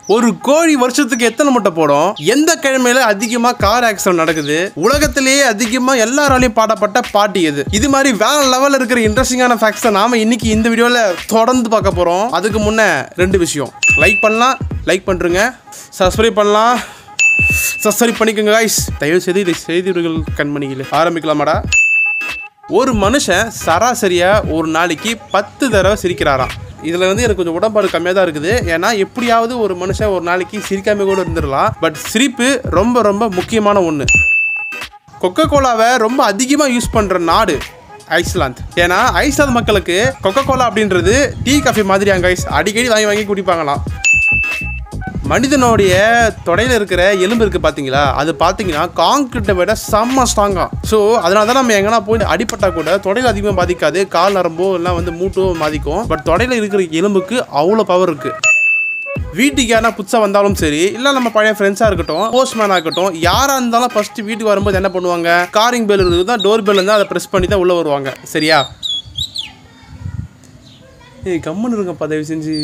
ஒரு கோழி வருஷத்துக்கு எத்தனை முட்டை போடும் எந்த கிழமையில அதிகமா கார் ஆக்சிடென்ட் நடக்குது உலகத்திலேயே அதிகமா எல்லாராலையும் பாடப்பட்ட பாட்டு எது இது மாதிரி வேற லெவல்ல இருக்கிற இன்ட்ரெஸ்டிங்கான ஃபேக்ட்ஸை நாம இன்னைக்கு இந்த வீடியோல தொடர்ந்து பார்க்க போறோம் அதுக்கு முன்ன ரெண்டு விஷயம் லைக் பண்ணலாம் லைக் பண்றீங்க சப்ஸ்கிரைப் பண்ணலாம் சப்ஸ்கிரைப் பண்ணிக்கோங்க guys தயவு செய்து இதை செய்திகள் கண்மணிகளே ஆரம்பிக்கலாமாடா ஒரு மனுஷன் சராசரியா ஒரு நாளைக்கு பத்து தடவை சிரிக்கிறாராம் இதில் வந்து எனக்கு கொஞ்சம் உடம்பாடு கம்மியாக தான் இருக்குது ஏன்னா எப்படியாவது ஒரு மனுஷன் ஒரு நாளைக்கு சிரிக்காம கூட இருந்துடலாம் பட் சிரிப்பு ரொம்ப ரொம்ப முக்கியமான ஒன்று கொக்கோ கோலாவை ரொம்ப அதிகமாக யூஸ் பண்ணுற நாடு ஐஸ்லாந்து ஏன்னா ஐஸ்லாந்து மக்களுக்கு கொக்கோ கோலா அப்படின்றது டீ காஃபி மாதிரியாங்க ஐஸ் அடிக்கடி வாங்கி வாங்கி குடிப்பாங்களாம் மனிதனுடைய தொடையில் இருக்கிற எலும்பு இருக்குது பார்த்தீங்களா அது பார்த்தீங்கன்னா காங்கிரீட்டை விட செம்ம ஸ்ட்ராங்கா ஸோ அதனால தான் நம்ம எங்கன்னா போய் அடிப்பட்டா கூட தொடையில் அதிகமாக பாதிக்காது கால் நரம்போ எல்லாம் வந்து மூட்டோ பாதிக்கும் பட் தொடையில் இருக்கிற எலும்புக்கு அவ்வளோ பவர் இருக்குது வீட்டுக்கு யாரா புதுசாக வந்தாலும் சரி இல்லை நம்ம பழைய ஃப்ரெண்ட்ஸாக இருக்கட்டும் போஸ்ட்மேனாக இருக்கட்டும் யாராக இருந்தாலும் ஃபஸ்ட்டு வீட்டுக்கு வரும்போது என்ன பண்ணுவாங்க காரிங் பெல் இருக்குது தான் டோர் பெல் இருந்தால் அதை ப்ரெஸ் பண்ணி தான் உள்ளே வருவாங்க சரியா ஏய் கம்முன்னு இருங்கப்பா தயவு செஞ்சு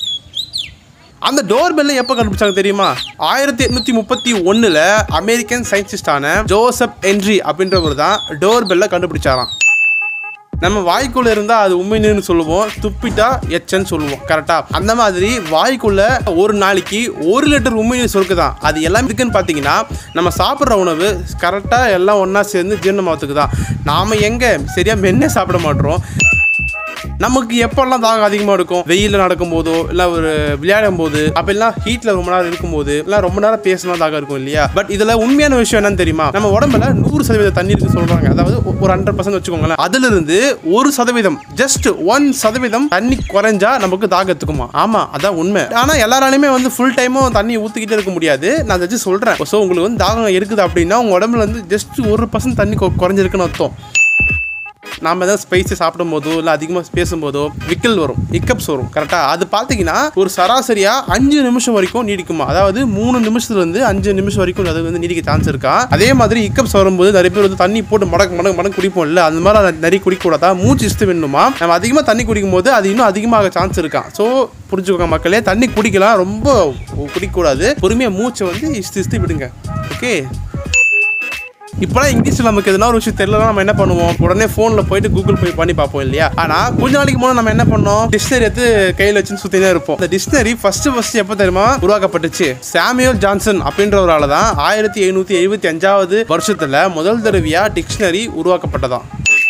அந்த டோர் பெல்லை எப்போ கண்டுபிடிச்சாங்க தெரியுமா ஆயிரத்தி எட்நூத்தி முப்பத்தி ஒன்றில் அமெரிக்கன் சயின்டிஸ்டான ஜோசப் என்ட்ரி அப்படின்றவர் தான் டோர் பெல்லை கண்டுபிடிச்சாராம் நம்ம வாய்க்குள்ள இருந்தால் அது உண்மைன்னு சொல்லுவோம் துப்பிட்டா எச்சன்னு சொல்லுவோம் கரெக்டாக அந்த மாதிரி வாய்க்குள்ள ஒரு நாளைக்கு ஒரு லிட்டர் உண்மையை சொருக்கு தான் அது எல்லாம் இருக்குன்னு பார்த்தீங்கன்னா நம்ம சாப்பிட்ற உணவு கரெக்டாக எல்லாம் ஒன்றா சேர்ந்து ஜீரணமாகத்துக்கு தான் நாம் எங்கே சரியாக மென்னே சாப்பிட மாட்டோம் நமக்கு எப்பெல்லாம் தாகம் அதிகமாக இருக்கும் வெயிலில் நடக்கும் போதோ இல்லை ஒரு விளையாடும் போது அப்படிலாம் ஹீட்டில் ரொம்ப நேரம் இருக்கும்போது இல்லை ரொம்ப நேரம் பேசினா தாகம் இருக்கும் இல்லையா பட் இதில் உண்மையான விஷயம் என்னன்னு தெரியுமா நம்ம உடம்புல நூறு சதவீதம் தண்ணி இருக்கு சொல்கிறாங்க அதாவது ஒரு ஹண்ட்ரட் பர்சன்ட் வச்சுக்கோங்களேன் அதிலிருந்து ஒரு சதவீதம் ஜஸ்ட் ஒன் சதவீதம் தண்ணி குறைஞ்சா நமக்கு தாகம் எடுத்துக்குமா ஆமாம் அதான் உண்மை ஆனால் எல்லாராலையுமே வந்து ஃபுல் டைமும் தண்ணி ஊற்றிக்கிட்டே இருக்க முடியாது நான் ஜஸ்ட் சொல்கிறேன் ஸோ உங்களுக்கு வந்து தாகம் இருக்குது அப்படின்னா உங்கள் உடம்புல வந்து ஜஸ்ட் ஒரு பர்சன்ட் தண்ணி கொ- குறைஞ்சிருக்குன்னு அர்த்தம் நாம ஏதாவது ஸ்பைஸை சாப்பிடும் போதோ இல்லை அதிகமாக பேசும்போதோ விக்கல் வரும் இக்கப்ஸ் வரும் கரெக்டாக அது பார்த்தீங்கன்னா ஒரு சராசரியாக அஞ்சு நிமிஷம் வரைக்கும் நீடிக்குமா அதாவது மூணு நிமிஷத்துலேருந்து அஞ்சு நிமிஷம் வரைக்கும் அது வந்து நீடிக்க சான்ஸ் இருக்கா அதே மாதிரி இக்கப்ஸ் வரும்போது நிறைய பேர் வந்து தண்ணி போட்டு மடக்கு மடக்கு மடக்கு குடிப்போம் இல்லை அந்த மாதிரி அது நிறைய குடிக்கக்கூடாதா மூச்சு இஸ்து வேணுமா நம்ம அதிகமாக தண்ணி குடிக்கும் போது அது இன்னும் அதிகமாக சான்ஸ் இருக்கா ஸோ புரிஞ்சுக்கோங்க மக்களே தண்ணி குடிக்கலாம் ரொம்ப குடிக்கக்கூடாது பொறுமையாக மூச்சை வந்து இஸ்து இஸ்து விடுங்க ஓகே இப்போலாம் இங்கிலீஷில் நமக்கு எதுனா ஒரு விஷயம் தெரியலனா நம்ம என்ன பண்ணுவோம் உடனே ஃபோனில் போயிட்டு கூகுள் போய் பண்ணி பார்ப்போம் இல்லையா ஆனால் கொஞ்ச நாளைக்கு முன்னாடி நம்ம என்ன பண்ணோம் டிக்ஷனரி எடுத்து கையில் வச்சுன்னு சுற்றினே இருப்போம் இந்த டிக்ஷனரி ஃபர்ஸ்ட் ஃபர்ஸ்ட் எப்போ தெரியுமா உருவாக்கப்பட்டுச்சு சாமியல் ஜான்சன் அப்படின்றவரால தான் ஆயிரத்தி எழுநூற்றி எழுபத்தி அஞ்சாவது வருஷத்தில் முதல் தடவையாக டிக்ஷனரி உருவாக்கப்பட்டதாம்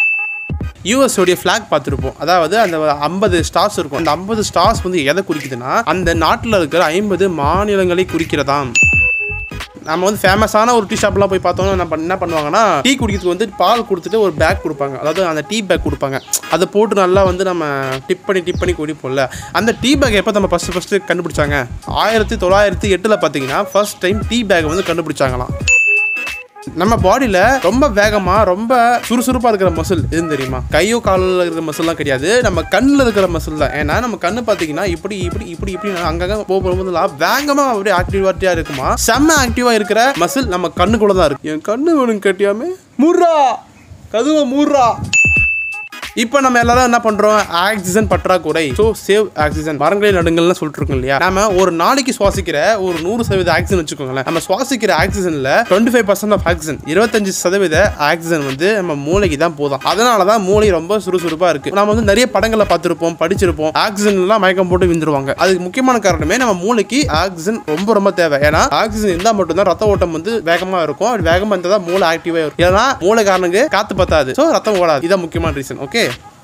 யூஎஸ் உடைய ஃபிளாக் பார்த்துருப்போம் அதாவது அந்த ஐம்பது ஸ்டார்ஸ் இருக்கும் அந்த ஐம்பது ஸ்டார்ஸ் வந்து எதை குறிக்குதுன்னா அந்த நாட்டில் இருக்கிற ஐம்பது மாநிலங்களை குறிக்கிறதாம் நம்ம வந்து ஃபேமஸான ஒரு டீ ஷாப்லாம் போய் பார்த்தோம்னா என்ன பண்ண- என்ன பண்ணுவாங்கன்னா டீ குடிக்கிறதுக்கு வந்து பால் கொடுத்துட்டு ஒரு பேக் கொடுப்பாங்க அதாவது அந்த டீ பேக் கொடுப்பாங்க அதை போட்டு நல்லா வந்து நம்ம டிப் பண்ணி டிப் பண்ணி குடிப்போம்ல அந்த டீ பேக் எப்போ நம்ம ஃபஸ்ட்டு ஃபஸ்ட்டு கண்டுபிடிச்சாங்க ஆயிரத்தி தொள்ளாயிரத்தி எட்டில் பார்த்தீங்கன்னா ஃபர்ஸ்ட் டைம் டீ பேக் வந்து கண்டுபிடிச்சாங்களாம் நம்ம பாடியில் ரொம்ப வேகமாக ரொம்ப சுறுசுறுப்பாக இருக்கிற மசில் எதுன்னு தெரியுமா கையோ காலில் இருக்கிற மசில்லாம் கிடையாது நம்ம கண்ணில் இருக்கிற மசில் தான் ஏன்னா நம்ம கண்ணு பார்த்தீங்கன்னா இப்படி இப்படி இப்படி இப்படி அங்கங்கே போகும்போதுலாம் வேகமாக அப்படியே ஆக்டிவாட்டியாக இருக்குமா செம்ம ஆக்டிவாக இருக்கிற மசில் நம்ம கண்ணுக்குள்ள தான் இருக்கு என் கண்ணு வேணும் கட்டியாமே முர்ரா கதுவை மூர்ரா இப்போ நம்ம எல்லாரும் என்ன பண்றோம் ஆக்சிஜன் பற்றாக்குறை ஸோ சேவ் ஆக்சிஜன் மரங்களை நடுங்கள்னு சொல்லிட்டு இருக்கோம் இல்லையா நம்ம ஒரு நாளைக்கு சுவாசிக்கிற ஒரு நூறு சதவீத ஆக்சிஜன் வச்சுக்கோங்களேன் நம்ம சுவாசிக்கிற ஆக்சிஜன்ல twenty five percent of oxygen இருபத்தஞ்சு சதவீத ஆக்சிஜன் வந்து நம்ம மூளைக்கு தான் போதும் அதனால தான் மூளை ரொம்ப சுறுசுறுப்பா இருக்கு நம்ம வந்து நிறைய படங்களை பார்த்துருப்போம் படிச்சிருப்போம் ஆக்சிஜன் எல்லாம் மயக்கம் போட்டு விந்துருவாங்க அதுக்கு முக்கியமான காரணமே நம்ம மூளைக்கு ஆக்சிஜன் ரொம்ப ரொம்ப தேவை ஏன்னா ஆக்சிஜன் இருந்தால் மட்டும்தான் ரத்த ஓட்டம் வந்து வேகமா இருக்கும் அப்படி வேகமா இருந்தால் தான் மூளை ஆக்டிவா இருக்கும் ஏன்னா மூளை காரணங்க காத்து பத்தாது ஸோ ரத்தம் ஓடாது இதான் முக்கியமான ரீசன் ஓகே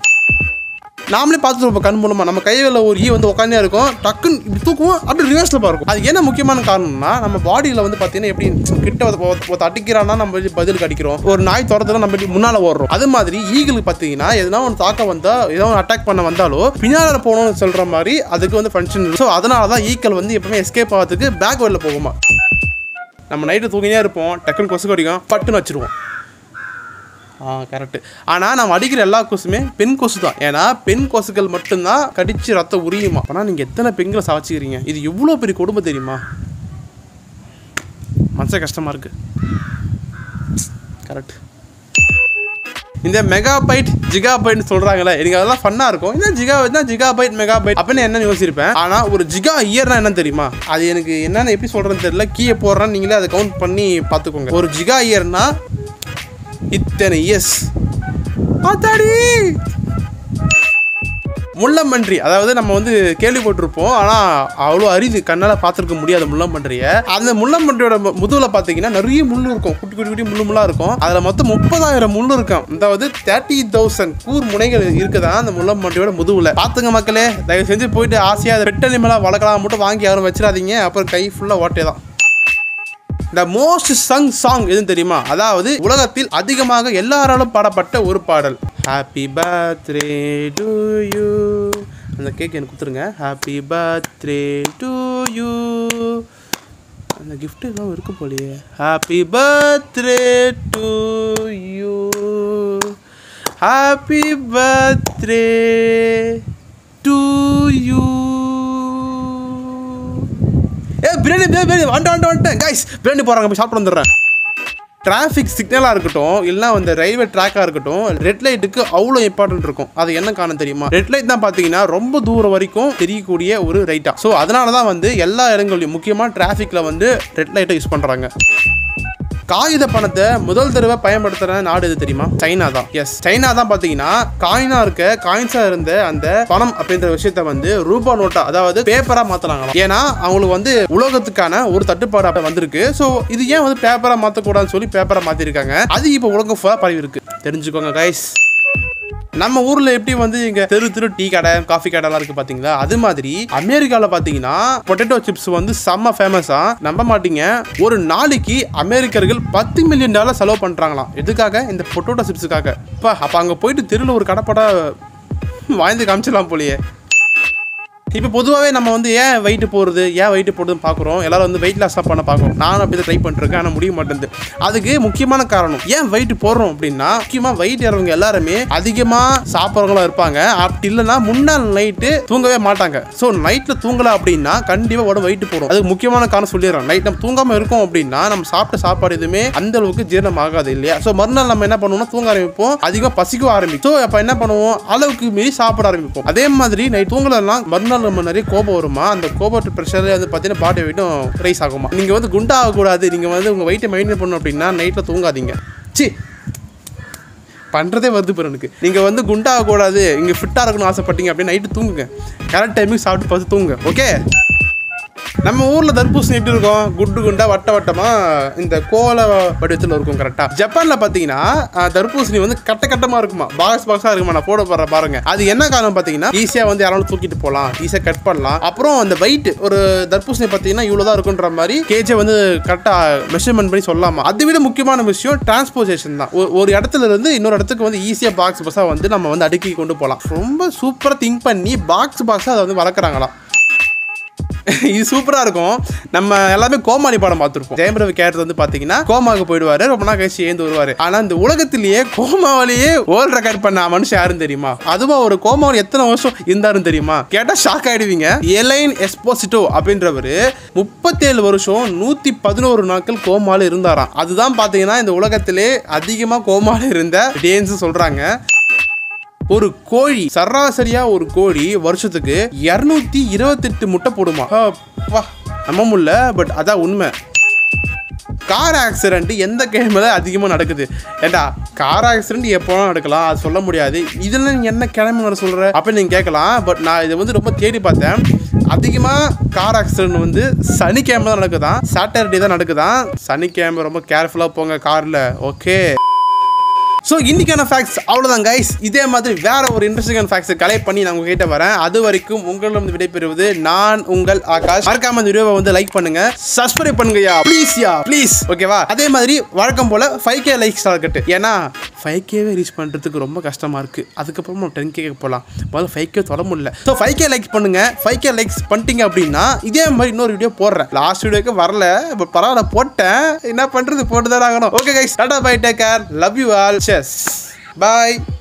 நாமளே பார்த்துருப்போம் கண் மூலமா நம்ம கையில் ஒரு ஈ வந்து உட்காந்தே இருக்கும் டக்குன்னு இப்படி தூக்குவோம் அப்படி ரிவர்ஸில் பார்க்கும் அது என்ன முக்கியமான காரணம்னா நம்ம பாடியில் வந்து பார்த்தீங்கன்னா எப்படி கிட்ட ஒருத்த- ஒருத்த- ஒருத்த அடிக்கிறான்னா நம்ம வந்து பதிலுக்கு அடிக்கிறோம் ஒரு நாய் துரத்துல நம்ம இப்படி முன்னால் ஓடுறோம் அது மாதிரி ஈகிளுக்கு பார்த்தீங்கன்னா எதனா ஒன்று தாக்க வந்தா ஏதோ ஒன்று அட்டாக் பண்ண வந்தாலோ பின்னால் போகணும்னு சொல்கிற மாதிரி அதுக்கு வந்து ஃபங்க்ஷன் ஸோ அதனால தான் ஈக்கள் வந்து எப்பவுமே எஸ்கேப் ஆகிறதுக்கு பேக் வெளில போகுமா நம்ம நைட்டு தூங்கினே இருப்போம் டக்குன்னு கொசு கடிக்கும் பட்டுன்னு வச்சிருவோம் ஆ கரெக்ட் ஆனால் நம்ம அடிக்கிற எல்லா கொசுமே பெண் கொசு தான் ஏன்னா பெண் கொசுக்கள் மட்டும்தான் கடிச்சு ரத்தம் உரியுமா ஆனால் நீங்கள் எத்தனை பெண்களை சாவச்சிக்கிறீங்க இது எவ்வளோ பெரிய கொடுமை தெரியுமா மனசே கஷ்டமாக இருக்கு கரெக்ட் இந்த மெகா பைட் ஜிகா பைட்னு சொல்றாங்களே எனக்கு அதெல்லாம் ஃபன்னா இருக்கும் என்ன ஜிகா என்ன ஜிகா பைட் மெகா பைட் அப்படின்னு என்ன யோசிச்சிருப்பேன் ஆனா ஒரு ஜிகா இயர்னா என்ன தெரியுமா அது எனக்கு என்னன்னு எப்படி சொல்றேன்னு தெரியல கீயை போடுறேன்னு நீங்களே அதை கவுண்ட் பண்ணி பார்த்துக்கோங்க ஒரு ஜிகா இயர்னா இத்தனை இயர்ஸ் ஆத்தாடி முள்ளம்பன்றி அதாவது நம்ம வந்து கேள்விப்பட்டிருப்போம் ஆனால் அவ்வளோ அரிது கண்ணால் பார்த்துருக்க முடியாது முள்ளம்பன்றியை அந்த முள்ளம்பன்றியோட மு- முதுகுல பார்த்தீங்கன்னா நிறைய முள் இருக்கும் குட்டி குட்டி குட்டி முள்ளு முள்ளா இருக்கும் அதில் மொத்தம் முப்பதாயிரம் முள் இருக்கும் அதாவது தேர்ட்டி தௌசண்ட் கூர் முனைகள் இருக்குதா அந்த முள்ளம்பன்றியோட முதுகுல பார்த்துங்க மக்களே தயவு செஞ்சு போயிட்டு ஆசையாக அதை பெட் அனிமலாக வளர்க்கலாம் மட்டும் வாங்கி யாரும் வச்சிடாதீங்க அப்புறம் கை ஃபுல்லாக ஓட்டே தான் த மோஸ்ட் சங் சாங் எதுன்னு தெரியுமா அதாவது உலகத்தில் அதிகமாக எல்லாராலும் பாடப்பட்ட ஒரு பாடல் ஹாப்பி பர்த்டே டு யூ அந்த கேக் எனக்கு கொடுத்துருங்க ஹாப்பி பர்த்டே டு யூ அந்த gift எல்லாம் இருக்கு போலியே happy birthday to you happy birthday to you ஏ பிரியாணி பிரியாணி பிரியாணி வந்துட்டு வந்துட்டு வந்துட்டேன் கைஸ் பிரியாணி போகிறாங்க போய் சாப்பிட்டு வந்துடுறேன் டிராஃபிக் சிக்னலாக இருக்கட்டும் இல்லை அந்த ரயில்வே ட்ராக்காக இருக்கட்டும் ரெட் லைட்டுக்கு அவ்வளோ இம்பார்ட்டன்ட் இருக்கும் அது என்ன காரணம் தெரியுமா ரெட் லைட் தான் பார்த்தீங்கன்னா ரொம்ப தூரம் வரைக்கும் தெரியக்கூடிய ஒரு ரைட்டா ஸோ அதனால தான் வந்து எல்லா இடங்கள்லையும் முக்கியமாக டிராஃபிக்கில் வந்து ரெட் லைட்டை யூஸ் பண்ணுறாங்க காகித பணத்தை முதல் தடவை பயன்படுத்துற நாடு எது தெரியுமா சைனா தான் எஸ் சைனா தான் பாத்தீங்கன்னா காயினா இருக்க காயின்ஸா இருந்த அந்த பணம் அப்படின்ற விஷயத்த வந்து ரூபா நோட்டா அதாவது பேப்பரா மாத்துறாங்களாம் ஏன்னா அவங்களுக்கு வந்து உலகத்துக்கான ஒரு தட்டுப்பாடு அப்ப வந்திருக்கு ஸோ இது ஏன் வந்து பேப்பரா மாத்தக்கூடாதுன்னு சொல்லி பேப்பரா மாத்திருக்காங்க அது இப்போ உலகம் ஃபுல்லா பரவி இருக்கு தெரிஞ்சுக்கோங்க கைஸ் நம்ம ஊர்ல எப்படி வந்து இங்க தெரு தெரு டீ கடை காஃபி கடைலாம் இருக்கு பாத்தீங்களா அது மாதிரி அமெரிக்கால பாத்தீங்கன்னா பொட்டேட்டோ சிப்ஸ் வந்து செம்ம ஃபேமஸா நம்ப மாட்டீங்க ஒரு நாளைக்கு அமெரிக்கர்கள் பத்து மில்லியன் டாலர் செலவு பண்றாங்களாம் எதுக்காக இந்த பொட்டேட்டோ சிப்ஸுக்காக அப்பா அப்ப அங்க போயிட்டு தெருவில் ஒரு கடைப்படா வாய்ந்து காமிச்சிடலாம் போலியே இப்போ பொதுவாகவே நம்ம வந்து ஏன் வெயிட் போடுறது ஏன் வெயிட் போடுறதுன்னு பார்க்குறோம் எல்லாரும் வந்து வெயிட் லாஸ் பண்ண பார்க்குறோம் நானும் அப்படி ட்ரை பண்ணிருக்கேன் ஆனால் முடிய மாட்டேங்குது அதுக்கு முக்கியமான காரணம் ஏன் வெயிட் போடுறோம் அப்படின்னா முக்கியமாக வெயிட் ஏறவங்க எல்லாருமே அதிகமாக சாப்பிட்றவங்களா இருப்பாங்க அப்படி இல்லைன்னா முன்னாள் நைட்டு தூங்கவே மாட்டாங்க ஸோ நைட்டில் தூங்கலை அப்படின்னா கண்டிப்பாக உடம்பு வெயிட் போடும் அதுக்கு முக்கியமான காரணம் சொல்லிடுறோம் நைட் நம்ம தூங்காமல் இருக்கோம் அப்படின்னா நம்ம சாப்பிட்ட சாப்பாடு எதுவுமே அந்த அளவுக்கு ஜீரணம் ஆகாது இல்லையா ஸோ மறுநாள் நம்ம என்ன பண்ணுவோம்னா தூங்க ஆரம்பிப்போம் அதிகமாக பசிக்க ஆரம்பிக்கும் ஸோ அப்போ என்ன பண்ணுவோம் அளவுக்கு மீறி சாப்பிட ஆரம்பிப்போம் அதே மாதிரி நைட் தூங்கலாம் மறுநாள் நம்ம நிறைய கோபம் வருமா அந்த கோபத்து ப்ரெஷர் வந்து பார்த்தீங்கன்னா பாடி வெயிட்டும் ரைஸ் ஆகுமா நீங்கள் வந்து குண்டாகக்கூடாது நீங்கள் வந்து உங்கள் வெயிட்டை மெயின்டைன் பண்ணணும் அப்படின்னா நைட்டில் தூங்காதீங்க சி பண்ணுறதே வருது பாரு எனக்கு நீங்கள் வந்து குண்டாகக்கூடாது இங்கே ஃபிட்டாக இருக்கணும்னு ஆசைப்பட்டீங்க அப்படின்னு நைட்டு தூங்குங்க கரெக்ட் டைமுக்கு சாப்பிட்டு பார்த்து தூங்குங்க ஓகே நம்ம ஊரில் தர்பூசணி எப்படி இருக்கும் குண்டு குண்டா வட்ட வட்டமாக இந்த கோல வடிவத்தில் இருக்கும் கரெக்டாக ஜப்பானில் பார்த்தீங்கன்னா அஹ், தர்பூசணி வந்து கட்ட கட்டமாக இருக்குமா பாக்ஸ் பாக்ஸாக இருக்குமா நான் போட போகிற பாருங்க அது என்ன காரணம் பார்த்தீங்கன்னா ஈஸியாக வந்து யாராலும் தூக்கிட்டு போகலாம் ஈஸியாக கட் பண்ணலாம் அப்புறம் அந்த வெயிட் ஒரு தர்பூசணி பார்த்தீங்கன்னா இவ்வளோ தான் இருக்குன்ற மாதிரி கேஜை வந்து கரெக்டாக மெஷர்மெண்ட் பண்ணி சொல்லலாமா அதை விட முக்கியமான விஷயம் டிரான்ஸ்போர்ட்டேஷன் தான் ஒ- ஒரு இடத்துல இருந்து இன்னொரு இடத்துக்கு வந்து ஈஸியாக பாக்ஸ் பாக்ஸாக வந்து நம்ம வந்து அடுக்கி கொண்டு போகலாம் ரொம்ப சூப்பராக திங்க் பண்ணி பாக்ஸ் பாக்ஸாக அதை வந்து வளர்க்குறாங்களாம் இது சூப்பராக இருக்கும் நம்ம எல்லாமே கோமாளி படம் பார்த்துருப்போம் ஜெயம் ரவி கேரக்டர் வந்து பார்த்தீங்கன்னா கோமாவுக்கு போயிடுவாரு ரொம்ப நாள் கழிச்சு ஏந்து வருவார் ஆனால் இந்த உலகத்திலேயே கோமாவிலேயே வேர்ல்ட் ரெக்கார்ட் பண்ண மனுஷன் யாருன்னு தெரியுமா அதுவும் ஒரு கோமாவில் எத்தனை வருஷம் இருந்தாருன்னு தெரியுமா கேட்டால் ஷாக் ஆயிடுவீங்க எலைன் எஸ்போசிட்டோ அப்படின்றவர் முப்பத்தேழு வருஷம் நூற்றி பதினோரு நாட்கள் கோமால இருந்தாராம் அதுதான் பார்த்தீங்கன்னா இந்த உலகத்திலே அதிகமாக கோமால இருந்த டேன்ஸ் சொல்கிறாங்க ஒரு கோழி சராசரியா ஒரு கோழி வருஷத்துக்கு இரநூத்தி இருபத்தெட்டு முட்டை போடுமா அப்பா, நம்ப முடியல பட் அதான் உண்மை கார் ஆக்சிடென்ட் எந்த கிழமையில அதிகமாக நடக்குது ஏண்டா கார் ஆக்சிடென்ட் எப்போ நடக்கலாம் அது சொல்ல முடியாது இதில் நீ என்ன கிழமை வர சொல்கிற அப்படின்னு நீங்கள் கேட்கலாம் பட் நான் இதை வந்து ரொம்ப தேடி பார்த்தேன் அதிகமாக கார் ஆக்சிடென்ட் வந்து சனிக்கிழமை தான் நடக்குதான் சாட்டர்டே தான் நடக்குதான் சனிக்கிழமை ரொம்ப கேர்ஃபுல்லாக போங்க காரில் ஓகே ஸோ இன்னைக்கான ஃபேக்ட்ஸ் அவ்வளோதான் கைஸ் இதே மாதிரி வேற ஒரு இன்ட்ரெஸ்டிங்கான ஃபேக்ட்ஸை கலெக்ட் பண்ணி நான் உங்ககிட்ட வரேன் அது வரைக்கும் உங்களிடம் விடைபெறுவது நான் உங்கள் ஆகாஷ் மறக்காம இந்த வீடியோவை வந்து லைக் பண்ணுங்க சப்ஸ்கிரைப் பண்ணுங்கயா ப்ளீஸ் யா ப்ளீஸ் ஓகேவா அதே மாதிரி வழக்கம் போல ஃபைவ் கே லைக்ஸ் டார்கெட் ஏன்னா ஃபைவ் கேவே ரீச் பண்ணுறதுக்கு ரொம்ப கஷ்டமா இருக்கு அதுக்கப்புறமா டென் கே போகலாம் முதல்ல ஃபைவ் கே தொட முடியல ஸோ ஃபைவ் கே லைக்ஸ் பண்ணுங்க ஃபைவ் கே லைக்ஸ் பண்ணிட்டீங்க அப்படின்னா இதே மாதிரி இன்னொரு வீடியோ போடுறேன் லாஸ்ட் வீடியோக்கு வரல பட் பரவாயில்ல போட்டேன் என்ன பண்றது போட்டு தான் ஆகணும் ஓகே கைஸ் டாடா bye take care love you all செஸ் பாய்